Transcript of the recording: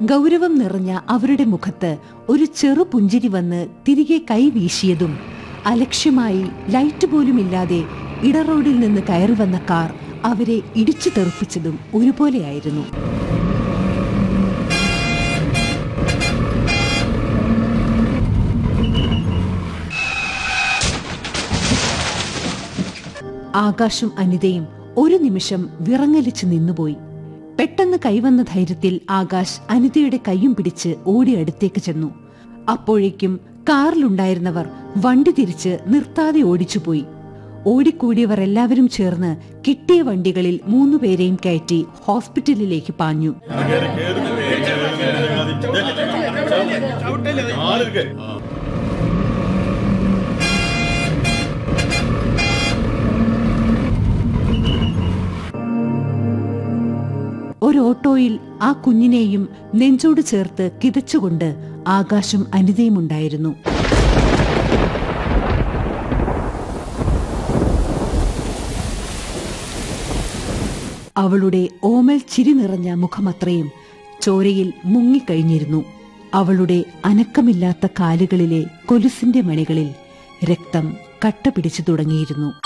ഗൗരവം നിറഞ്ഞ അവരുടെ മുഖത്ത് ഒരു ചെറു പുഞ്ചിരി വന്ന് തിരികെ കൈ വീശിയതും അലക്ഷ്യമായി ലൈറ്റ് പോലുമില്ലാതെ ഇടറോഡിൽ നിന്ന് കയറി വന്ന കാർ അവരെ ഇടിച്ചു തെറിപ്പിച്ചതും ഒരുപോലെയായിരുന്നു ആകാശും അനിതയും ഒരു നിമിഷം വിറങ്ങലിച്ച് നിന്നുപോയി പെട്ടെന്ന് കൈവന്ന ധൈര്യത്തിൽ ആകാശ് അനിതയുടെ കൈയും പിടിച്ച് ഓടി അടുത്തേക്ക് ചെന്നു അപ്പോഴേക്കും കാറിലുണ്ടായിരുന്നവർ വണ്ടി തിരിച്ച് നിർത്താതെ ഓടിച്ചുപോയി ഓടിക്കൂടിയവർ എല്ലാവരും ചേർന്ന് കിട്ടിയ വണ്ടികളിൽ മൂന്നുപേരെയും കയറ്റി ഹോസ്പിറ്റലിലേക്ക് പാഞ്ഞു ഒരു ഓട്ടോയിൽ ആ കുഞ്ഞിനെയും നെഞ്ചോട് ചേർത്ത് കിതച്ചുകൊണ്ട് ആകാശം അനിതയും ഉണ്ടായിരുന്നു അവളുടെ ഓമൽ ചിരി നിറഞ്ഞ മുഖമത്രയും ചോരയിൽ മുങ്ങിക്കഴിഞ്ഞിരുന്നു അവളുടെ അനക്കമില്ലാത്ത കാലുകളിലെ കൊലുസിന്റെ മണികളിൽ രക്തം കട്ട പിടിച്ചു തുടങ്ങിയിരുന്നു